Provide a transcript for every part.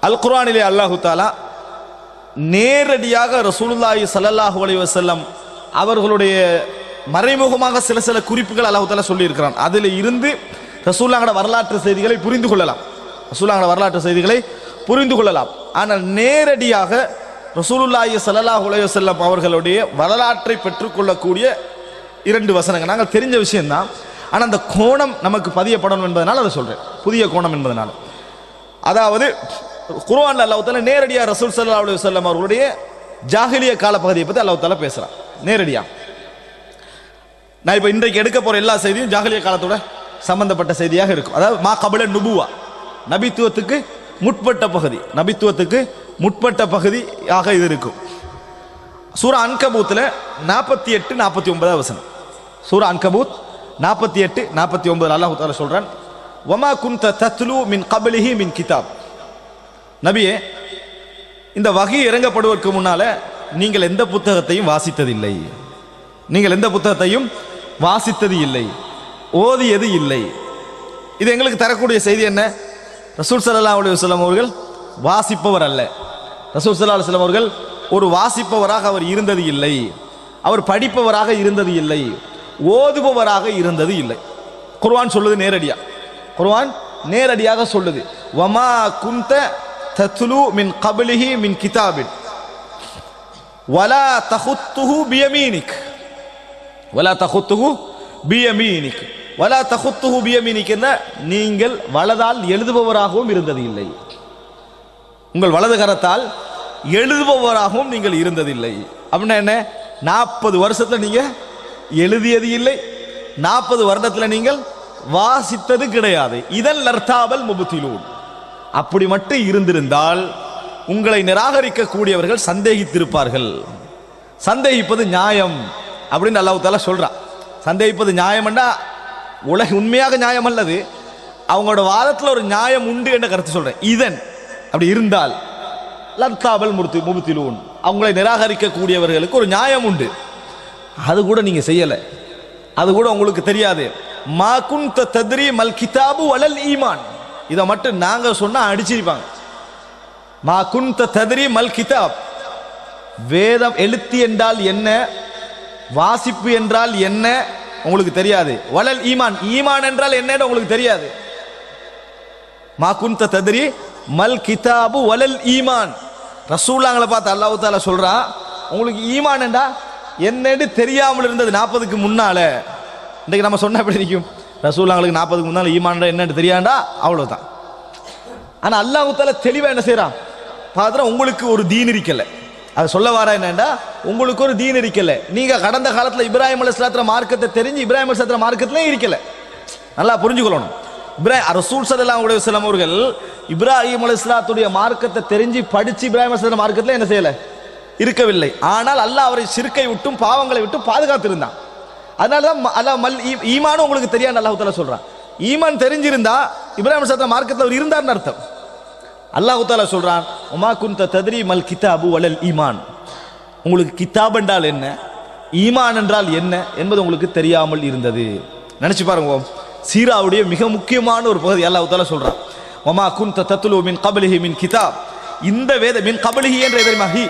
அல் குர்ஆனிலே அல்லாஹு தாலா நேரடியாக ரசூலுல்லாஹி ஸல்லல்லாஹு அலைஹி வஸல்லம் அவர்களுடைய மறைமுகமாக சில சில குறிப்புகள் அல்லாஹ் தாலா சொல்லி இருக்கிறான் அதில் இருந்து ரசூல்லாங்கட வரலாற்று செய்திகளை புரிந்து கொள்ளலாம் ரசூல்லாங்கட வரலாற்று செய்திகளை புரிந்து கொள்ளலாம் ஆனால் நேரடியாக ரசூலுல்லாஹி ஸல்லல்லாஹு அலைஹி வஸல்லம் அவர்களுடைய வரலாற்றை பெற்றுக்கொள்ளக்கூடிய இரண்டு வசனங்கள் நாங்கள் தெரிஞ்ச விஷயம்தான் ஆனால் அந்த கோணம் நமக்கு பதியப்படணும் என்பதனால் அதை சொல்றேன் புதிய கோணம் என்பதனால் அதாவது குர்ஆன்ல அல்லாஹ் தாலா நேரடியாக ரசூல் ஸல்லல்லாஹு அலைஹி வஸல்லம் அவர்களுடைய ஜாஹிலிய காலப்பகுதியை பற்றி அல்லாஹ் தாலா பேசுறான் நேரடியா நான் இப்போ இன்றைக்கு எடுக்க போற எல்லா செய்தியும் ஜாஹிலிய காலத்தோட சம்பந்தப்பட்ட செய்தியாக இருக்கும் அதாவது மா கபல நுபுவா நபித்துவத்துக்கு முற்பட்ட பகுதி நபித்துவத்துக்கு முற்பட்ட பகுதியாக இது இருக்கும் சூரா அன்கபூத்தில் நாற்பத்தி எட்டு நாற்பத்தி ஒன்பதாவது வசனம் சூரா அன்கபூத் நாற்பத்தி எட்டு நாற்பத்தி ஒன்பது அல்லாஹு தாலா சொல்றான் வமா குந்த தத்லு மின் கபலிஹி மின் கிதாப் நபியே இந்த வகை இறங்கப்படுவதற்கு முன்னால நீங்கள் எந்த புத்தகத்தையும் வாசித்ததில்லை நீங்கள் எந்த புத்தகத்தையும் வாசித்தது இல்லை ஓதியது இல்லை இது எங்களுக்கு தரக்கூடிய செய்தி என்ன ரசூல் சல்லா அலி வல்லம் அவர்கள் வாசிப்பவர் அல்ல ரசூல் சல்லா அலுவலம் அவர்கள் ஒரு வாசிப்பவராக அவர் இருந்தது இல்லை அவர் படிப்பவராக இருந்தது இல்லை ஓதுபவராக இருந்தது இல்லை குர்ஆன் சொல்லுது நேரடியா குர்ஆன் நேரடியாக சொல்லுது வமா குந்த தத்லு மின் கபலிஹி மின் கிதாபின் வலா தஹுத்துஹு பியமீனிக் வலா தஹுத்துஹு பியமீனிக் வலா தஹுத்துஹு பியமீனிக் என்ன நீங்கள் வலதால் எழுதுபவராகவும் இருந்தது இல்லை உங்கள் வலது கரத்தால் எழுதுபவராகவும் நீங்கள் இருந்ததில்லை அப்படின்னா என்ன நாற்பது வருஷத்துல நீங்க எழுதியது இல்லை நாற்பது வருடத்துல நீங்கள் வாசித்தது கிடையாது இதன் லர்த்தாவல் முபுத்திலூன் அப்படி மட்டும் இருந்திருந்தால் உங்களை நிராகரிக்கக்கூடியவர்கள் சந்தேகித்திருப்பார்கள் சந்தேகிப்பது நியாயம் அப்படின்னு அல்லாஹ் தாலா சொல்றான் சந்தேகிப்பது நியாயம்னா உலக உண்மையாக நியாயம் அல்லது அவங்களோட வாதத்தில் ஒரு நியாயம் உண்டு என்ற கருத்து சொல்றேன் இதன் அப்படி இருந்தால் லர்த்தாபல் முருத்தி முபுத்திலூன் அவங்களை நிராகரிக்கக்கூடியவர்களுக்கு ஒரு நியாயம் உண்டு அது கூட நீங்க செய்யல அது கூட உங்களுக்கு தெரியாது மா குந்த தத்ரி மல் கிதாபு வலல் ஈமான் இதை மட்டும் நாங்க சொன்னா அடிச்சிருப்பாங்க மா குந்த தத்ரி மல் கிதாப் வேதம் எழுத்து என்றால் என்ன வாசிப்பு என்றால் என்ன உங்களுக்கு தெரியாது வலல் ஈமான் ஈமான் என்றால் என்னன்னு உங்களுக்கு தெரியாது மா குந்த தத்ரி மல் கிதாபு வலல் ஈமான் ரசூலாங்களை பார்த்து அல்லாஹ் தாலா சொல்றா உங்களுக்கு ஈமான் என்றா என்னன்னு தெரியாமல் இருந்தது நாற்பதுக்கு முன்னால இன்றைக்கு நம்ம சொன்ன எப்படி இருக்கும் ரசூலாங்களுக்கு நாற்பதுக்கு முன்னால ஈமான் என்னன்னு தெரியாண்டா அவ்வளவுதான் ஆனா அல்லாஹ் தாலா தெளிவா என்ன செய்றான் பாத்திரம் உங்களுக்கு ஒரு தீன் இருக்கல அது சொல்ல வர என்னன்னா உங்களுக்கு ஒரு தீன் இருக்கல நீங்க கடந்த காலத்துல இப்ராஹிம் அலைஹிஸ்ஸலாத்துல மார்க்கத்தை தெரிஞ்சு இப்ராஹிம் அலைஹிஸ்ஸலாத்துல மார்க்கத்திலே இருக்கல நல்லா புரிஞ்சுக்கொள்ளணும் இப்ராஹிம் ரசூல் ஸல்லல்லாஹு அலைஹி வஸல்லம் அவர்கள் இப்ராஹிம் அலைஹிஸ்ஸலாத்துடைய மார்க்கத்தை தெரிஞ்சு படிச்சு இப்ராஹிம் அலைஹிஸ்ஸலாம் மார்க்கத்துல என்ன செய்யல இருக்கவில்லை ஆனால் அல்லாஹ் அவரை சிறுக்கை விட்டும் பாவங்களை விட்டும் பாதுகாத்திருந்தான் அதனால தான் ம- அல்லாஹ் மல் ஈ- ஈமானும் உங்களுக்கு தெரியாது அல்லாஹ் தாலா சொல்றான் ஈமான் தெரிஞ்சிருந்தா இப்ராஹிம் அலைஹிஸ்ஸலாத்துல மார்க்கத்தில் அவர் இருந்தார்னு அர்த்தம் அல்லாஹ் தாலா சொல்றான் உமா குந்த தத்ரி மல் கிதாபு வலல் ஈமான் உங்களுக்கு கிதாப் என்றால் என்ன ஈமான் என்றால் என்ன என்பது உங்களுக்கு தெரியாமல் இருந்தது நினைச்சு பாருங்க சீராவுடைய மிக முக்கியமான ஒரு பகுதி அல்லாஹ் தாலா சொல்றான் ஒமா குந்த தத்துலு மின் கபலிஹி மின் கிதாப் இந்த வேத மின் கபலிஹி என்ற தெரியுமா ஹி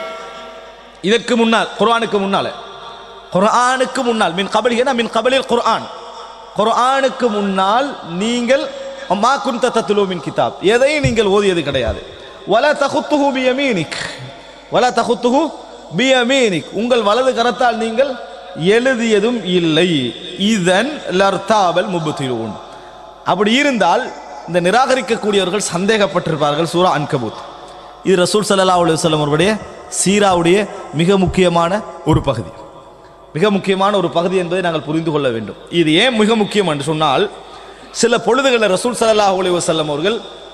இதற்கு முன்னால் குர்ஆனுக்கு முன்னால குர்ஆனுக்கு முன்னால் மின் கபலிஹினா மின் கபலில் குர்ஆன் குர்ஆனுக்கு முன்னால் நீங்கள் மா குந்த தத்துலு மின் கிதாப் எதையும் நீங்கள் ஓதியது கிடையாது வல தகுத்துஹு பியமீனிக் வல தகுத்துஹு பியமீனிக் உங்கள் வலது கரத்தால் நீங்கள் எழுதியதும் இல்லை இதன் லர்தாபல் முபுத்திரூன் அப்படி இருந்தால் இந்த நிராகரிக்கக்கூடியவர்கள் சந்தேகப்பட்டிருப்பார்கள் சூரா அன்கபூத் இது ரசூல் ஸல்லல்லாஹு அலைஹி வஸல்லம் அவருடைய சீராவுடைய மிக முக்கியமான ஒரு பகுதி மிக முக்கியமான ஒரு பகுதி என்பதை நாங்கள் புரிந்து கொள்ள வேண்டும் இது ஏன் மிக முக்கியம் என்று சொன்னால் சில பொழுதுகளில் ரசூல் ஸல்லல்லாஹு அலைஹி வஸல்லம் அவர்கள்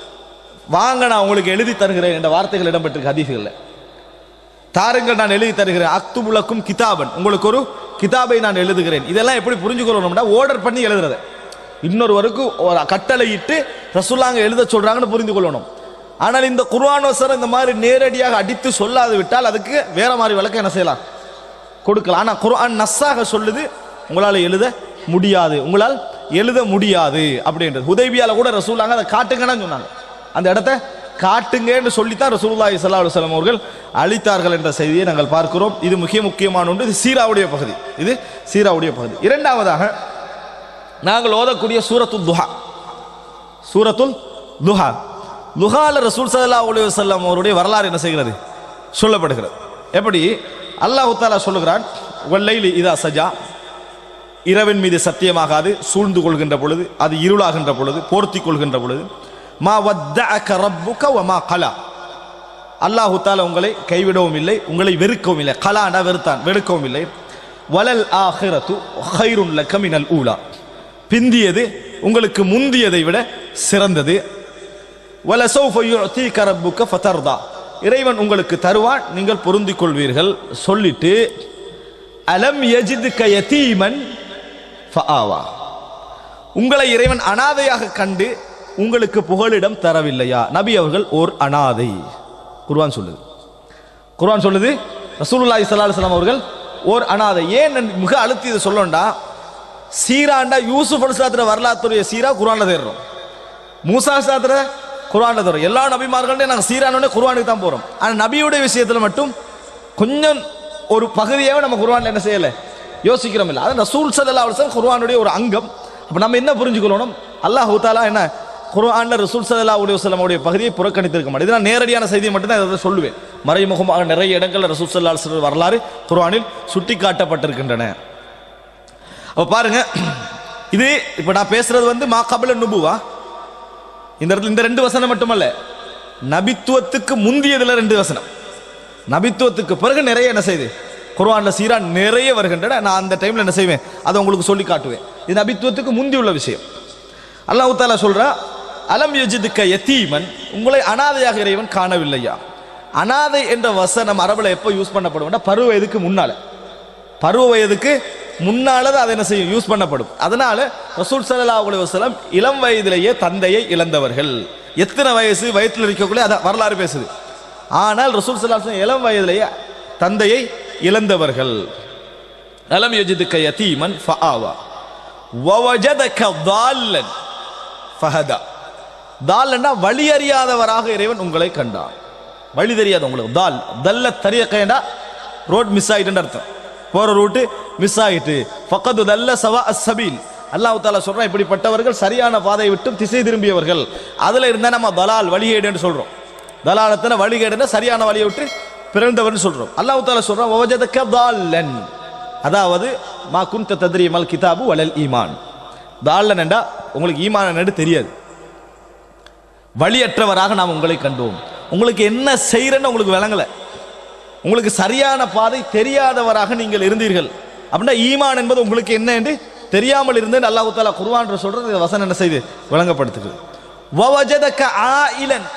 வாங்க நான் உங்களுக்கு எழுதி தருகிறேன் என்ற வார்த்தைகள் இடம்பெற்றிருக்கு ஹதீஸ்களில் தாருங்கள் நான் எழுதி தருகிறேன் அக்துபுலக்கும் கிதாபன் உங்களுக்கு ஒரு கிதாபை நான் எழுதுகிறேன் இதெல்லாம் எப்படி புரிஞ்சுக்கொள்ளணும்னா ஆர்டர் பண்ணி எழுதுறத இன்னொருவருக்கு ஒரு கட்டளையிட்டு ரசூல்லாங்க எழுத சொல்றாங்கன்னு புரிந்து கொள்ளணும் ஆனால் இந்த குர்ஆன் வசனம் இந்த மாதிரி நேரடியாக அடித்து சொல்லாது விட்டால் அதுக்கு வேற மாதிரி விளக்கம் என்ன செய்யலாம் கொடுக்கலாம் ஆனால் குர்ஆன் நஸ்ஸாக சொல்லுது உங்களால் எழுத முடியாது உங்களால் எழுத முடியாது அப்படின்றது ஹுதைபியால கூட ரசூலாங்க அதை காட்டுங்கன்னு சொன்னாங்க அந்த இடத்த காட்டுங்கன்னு சொல்லித்தான் ரசூலுல்லாஹி ஸல்லல்லாஹு அலைஹி வஸல்லம் அவர்கள் அளித்தார்கள் என்ற செய்தியை நாங்கள் பார்க்கிறோம் இது மிக முக்கியமான ஒன்று இது சீராவுடைய பகுதி இது சீராவுடைய பகுதி இரண்டாவதாக நாங்கள் ஓதக்கூடிய சூரத்துல் துஹா சூரத்துல் துஹா துஹால ரசூல் ஸல்லல்லாஹு அலைஹி வஸல்லம் அவருடைய வரலாறு என்ன செய்கிறது சொல்லப்படுகிறது எப்படி அல்லாஹ் தாலா சொல்லுகிறான் வல்லைலி இதா சஜா இரவின் மீது சத்தியமாகாது சூழ்ந்து கொள்கின்ற பொழுது அது இருளாகின்ற பொழுது போர்த்தி கொள்கின்ற பொழுது மா வத்தஅக ரப்புக வ மா கலா அல்லாஹு தாலா உங்களை கைவிடவும் இல்லை உங்களை வெறுக்கவும் இல்லை கலானா வெறுத்தான் வெறுக்கவும் இல்லை வலல் ஆஹிரத்து ஹைருன் லக்க மினல் ஊலா பிந்தியது உங்களுக்கு முந்தியதை விட சிறந்தது வல சௌஃப யுஅதீக ரப்புக ஃபதர்தா இறைவன் உங்களுக்கு தருவான் நீங்கள் பொருந்திக் கொள்வீர்கள் சொல்லிட்டு அலம் யஜிதுக யதீமன் ஃபஆவா உங்களை இறைவன் அனாதையாக கண்டு உங்களுக்கு புகலிடம் தரவில்லையா நபி அவர்கள் ஓர் அனாதை குர்ஆன் சொல்லுது குர்ஆன் சொல்லுது ரசூலுல்லாஹி ஸல்லல்லாஹு அலைஹி வஸல்லம் அவர்கள் ஓர் அனாதை ஏன் நான் மிக அழுத்தி இதை சொல்லணும்டா சீராண்டா யூசுப் அலிஸ்லாத்திர வரலாற்றுடைய சீரா குர்ஆன்ல தேடுறோம் மூசா சாத்திர குர்ஆன்ல தேடுறோம் எல்லா நபிமார்கள்டையும் நாங்கள் சீரானோடனே குர்ஆனுக்கு தான் போறோம் ஆனால் நபியுடைய விஷயத்துல மட்டும் கொஞ்சம் ஒரு பகுதியாவே நம்ம குர்ஆன்ல என்ன செய்யலை யோசிக்கிறோம் இல்லை அது ரசூல் ஸல்லல்லாஹு அலைஹி வஸல்லம் குர்ஆனுடைய ஒரு அங்கம் அப்போ நம்ம என்ன புரிஞ்சுக்கணும் அல்லாஹ் தாலா என்ன குர்ஆன்ல ரசூல் ஸல்லல்லாஹு அலைஹி வஸல்லம் உடைய பகுதியை புறக்கணித்திருக்க மாட்டேன் இது நான் நேரடியான செய்தியை மட்டும் தான் இதை சொல்லுவேன் மறைமுகமாக நிறைய இடங்கள்ல ரசூல் ஸல்லல்லாஹு அலைஹி வஸல்லம் வரலாறு குர்ஆனில் சுட்டி காட்டப்பட்டிருக்கின்றன அப்போ பாருங்க இது இப்போ நான் பேசுறது வந்து மா கபல நுபுவா இந்த இடத்துல இந்த ரெண்டு வசனம் மட்டுமல்ல நபித்துவத்துக்கு முந்தியதுல ரெண்டு வசனம் நபித்துவத்துக்கு பிறகு நிறைய என்ன செய்யுது குர்ஆன்ல சீரா நிறைய வருகின்றன நான் அந்த டைம்ல என்ன செய்வேன் அதை உங்களுக்கு சொல்லி காட்டுவேன் இது நபித்துவத்துக்கு முந்தி உள்ள விஷயம் அல்லாஹ் தாலா சொல்றா அலம் யஜிதுக்க யதீமன் உங்களை அனாதையாக இறைவன் காணவில்லையா அனாதை என்ற வசனம் அரபுல எப்போ யூஸ் பண்ணப்படும்னா பருவ வயதுக்கு முன்னால பருவ வயதுக்கு முன்னால தான் அது என்ன செய்யும் யூஸ் பண்ணப்படும் அதனால ரசூல் ஸல்லல்லாஹு அலைஹி வஸல்லம் இளம் வயதிலேயே தந்தையை இழந்தவர்கள் எத்தனை வயசு வயத்தில் இருக்கக்குள்ளே அதை வரலாறு பேசுது ஆனால் ரசூல் ஸல்லல்லாஹு அலைஹி வஸல்லம் இளம் வயதிலேயே தந்தையை இழந்தவர்கள் அலம் யஜிதுக்க யதீமன் ஃபஆவா வவஜதக ضالன் ஃபஹதா தால்னா வழி அறியாதவராக இறைவன் உங்களை கண்டான் வழி தெரியாத உங்களுக்கு தால் தல்ல தரியக்கேண்டா ரோட் மிஸ் ஆயிட்டுன்னு அர்த்தம் போற ரூட்டு மிஸ் ஆயிட்டு ஃபக்கது தல்ல சவா அஸ்ஸபீல் அல்லாஹ் தாலா சொல்றான் இப்படிப்பட்டவர்கள் சரியான பாதையை விட்டு திசை திரும்பியவர்கள் அதுல இருந்தா நம்ம தலால் வழிகேடுன்னு சொல்றோம் தலாலத்தின வழிகேடுன்னா சரியான வழியை விட்டு பிறந்தவர்னு சொல்றோம் அல்லாஹ் தாலா சொல்றான் வவஜதக தால்லன் அதாவது மா குந்த தத்ரி மல் கிதாபு வலல் ஈமான் தால்லன் என்றா உங்களுக்கு ஈமான் என்னன்னு தெரியாது வழியற்றவராக நாம் உங்களை கண்டோம் உங்களுக்கு என்ன செய்யறன்னு உங்களுக்கு விளங்கல உங்களுக்கு சரியான பாதை தெரியாதவராக நீங்கள் இருந்தீர்கள் அப்படின்னா ஈமான் என்பது உங்களுக்கு என்ன என்று தெரியாமல் இருந்து அல்லாஹ் தாலா குர்ஆன் சொல்றது இந்த வசனம் என்ன செய்து விளங்கப்படுத்துகிறது வவஜதக ஆயிலன்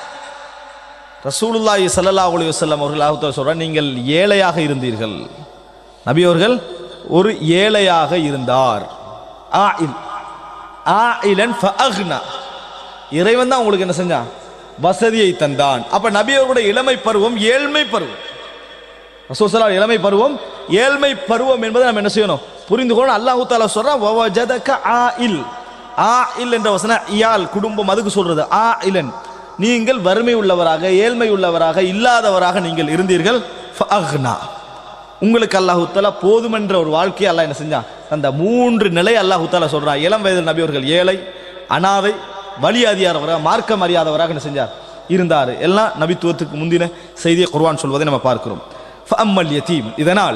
ரசூலுல்லாஹி ஸல்லல்லாஹு அலைஹி வஸல்லம் அவர்கள் அல்லாஹ் தாலா சொல்றார் நீங்கள் ஏழையாக இருந்தீர்கள் நபி அவர்கள் ஒரு ஏழையாக இருந்தார் ஆயில் ஆயிலன் ஃபஅக்னா இறைவன் தான் உங்களுக்கு என்ன செஞ்சான் வசதியை தந்தான் அப்ப நபி அவர்களுடைய இளமை பருவம் ஏழ்மை பருவம் ரசூசலா இளமை பருவம் ஏழ்மை பருவம் என்பதை நம்ம என்ன செய்யணும் புரிந்து கொள்ளணும் அல்லாஹு தாலா சொல்றான் வவஜதக ஆஇல் ஆஇல் என்ற வசன இயால் குடும்பம் அதுக்கு சொல்றது ஆ இலன் நீங்கள் வறுமை உள்ளவராக ஏழ்மை உள்ளவராக இல்லாதவராக நீங்கள் இருந்தீர்கள் ஃபஅக்னா உங்களுக்கு அல்லாஹு தாலா போதுமென்ற ஒரு வாழ்க்கையை அல்லாஹ் என்ன செஞ்சான் அந்த மூன்று நிலை அல்லாஹு தாலா சொல்றான் இளம் வயதில் நபி அவர்கள் ஏழை அனாதை வழி அறியாதவராக மார்க்கம் அறியாதவராக என்ன செஞ்சார் இருந்தார் எல்லாம் நபித்துவத்துக்கு முந்தின செய்தியை குர்ஆன் சொல்வதை நம்ம பார்க்கிறோம் ஃபஅம்மல் யதீம் இதனால்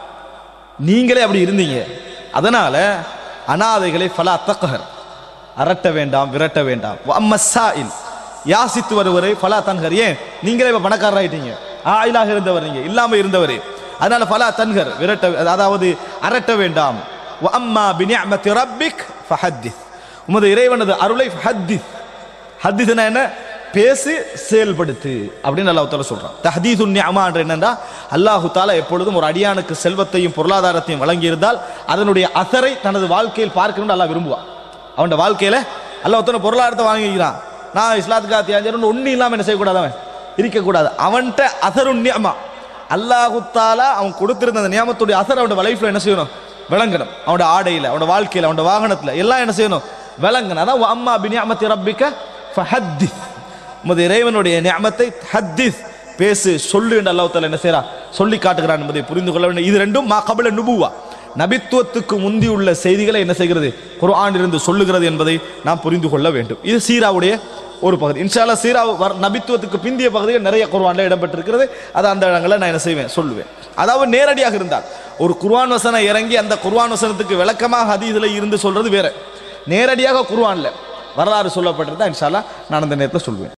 நீங்களே அப்படி இருந்தீங்க அதனால அனாதைகளை ஃபலா தக்கஹர் அரட்ட வேண்டாம் விரட்ட வேண்டாம் அம்மஸ்ஸாயில் யாசித்து வருவரை ஃபலா தன்கர் ஏன் நீங்களே இப்ப பணக்காரர் ஆயிட்டீங்க ஆயிலாக இருந்தவர் நீங்க இல்லாம இருந்தவரே அதனால ஃபலா தன்கர் விரட்ட அதாவது அரட்ட வேண்டாம் வ அம்மா பினிஅமத்தி ரப்பிக் ஃபஹத்திஸ் உமது இறைவனது அருளை ஹத்திஸ் ஹத்திஸ்னா என்ன பேசு செயல்படுத்து அப்படின்னு அல்லாஹ் தாலா சொல்றான் தஹதீது நியமான்ற என்னன்னா அல்லாஹு தாலா எப்பொழுதும் ஒரு அடியானுக்கு செல்வத்தையும் பொருளாதாரத்தையும் வழங்கியிருந்தால் அதனுடைய அசரை தனது வாழ்க்கையில் பார்க்கணும்னு அல்லாஹ் விரும்புவான் அவனோட வாழ்க்கையில அல்லாஹ் தன பொருளாதாரத்தை வாங்கிக்கிறான் நான் இஸ்லாத்துக்கு தியாஞ்சு ஒன்றும் இல்லாமல் என்ன செய்யக்கூடாது அவன் இருக்கக்கூடாது அவன்கிட்ட அசரு நியமா அல்லாஹு தாலா அவன் கொடுத்திருந்த அந்த நியமத்துடைய அசர் அவனோட லைஃப்ல என்ன செய்யணும் விளங்கணும் அவனோட ஆடையில அவனோட வாழ்க்கையில அவனோட வாகனத்துல எல்லாம் என்ன செய்யணும் விளங்கணும் அதான் அம்மா பினியாமத்தி ரப்பிக்க ஃபஹத்திஸ் உமது இறைவனுடைய நியமத்தை ஹத்திஸ் பேசு சொல்லு என்று அல்லாஹ் தாலா என்ன செய்றான் சொல்லி காட்டுகிறான் என்பதை புரிந்து கொள்ள வேண்டும் இது ரெண்டும் மா கபல நுபுவா நபித்துவத்துக்கு முந்தி உள்ள செய்திகளை என்ன செய்கிறது குர்ஆன் இருந்து சொல்லுகிறது என்பதை நாம் புரிந்து கொள்ள வேண்டும் இது சீராவுடைய ஒரு பகுதி இன்ஷால்லா சீரா வர்- நபித்துவத்துக்கு பிந்திய பகுதியில் நிறைய குர்ஆன்ல இடம்பெற்றிருக்கிறது அது அந்த இடங்களில் நான் என்ன செய்வேன் சொல்லுவேன் அதாவது நேரடியாக இருந்தால் ஒரு குர்ஆன் வசனம் இறங்கி அந்த குர்ஆன் வசனத்துக்கு விளக்கமாக ஹதீஸ்ல இருந்து சொல்றது வேற நேரடியாக குர்ஆன்ல வரலாறு சொல்லப்பட்டிருந்தா இன்ஷால்லா நான் அந்த நேரத்தில் சொல்வேன்